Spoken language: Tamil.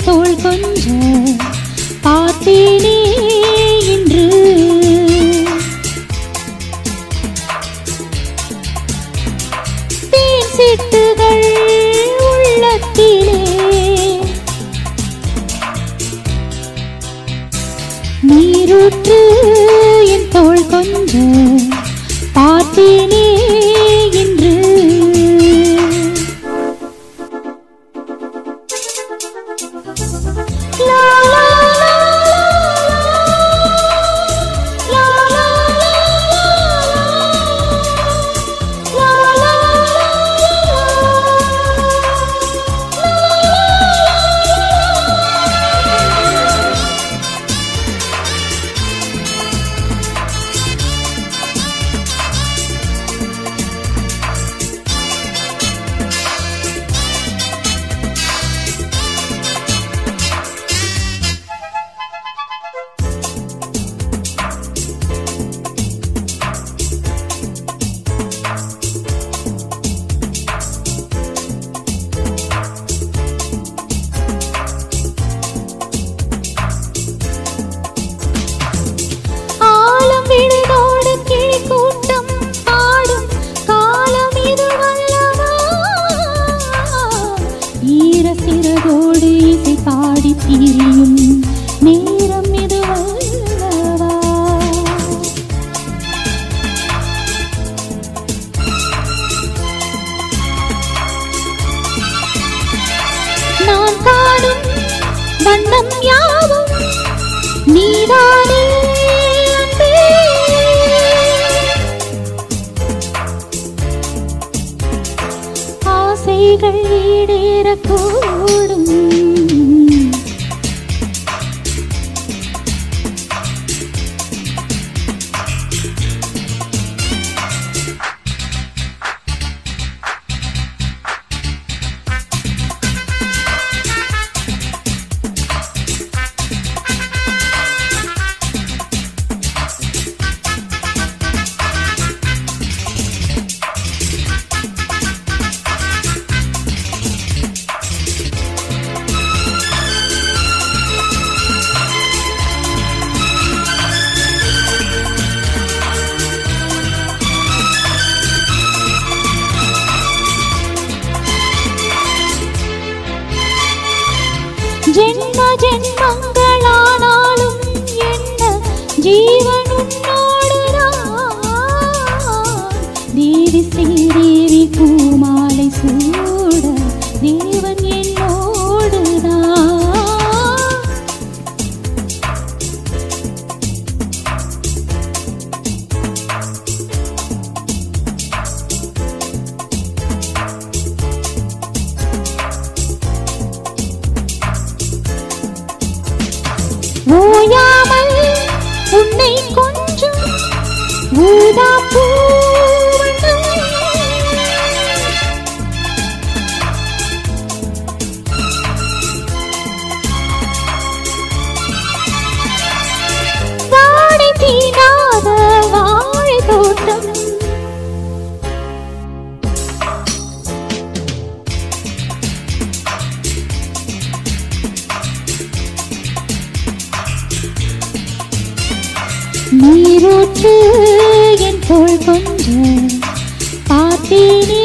தோள் கொஞ்ச பார்த்தேனே இன்று தேன் சிட்டுகள் உள்ளத்திலே நீரூற்று என் தோள் கொஞ்ச பார்த்தேனே இன்று லா, லா, லா, லா, லா, லா, லா, ஆலம் விழுதோடு கிளி கூட்டம் பாடும் காலம் இது வல்லவா ஈர சிறகோடு இசை பாடி திரியும் நேரம் இது வல்லவா நான் காணும் வண்ணம் யாவும் நீதானே அன்பே ஆசைகள் ஈடேறக்கூடும் ஜென்ம ஜென்மங்களானாலும் என்ன ஜீவன் உன்னோடுதான் தேவி ஸ்ரீதேவி பூமாலை சூட தேவன் என்னோடுதான் ஓயாமல் உன்னை கொஞ்சம் ஊதா பூவண்ணம் வாடை தீராத வாழை தோட்டம் நீரூற்று என் தோள் கொஞ்ச பார்த்தேனே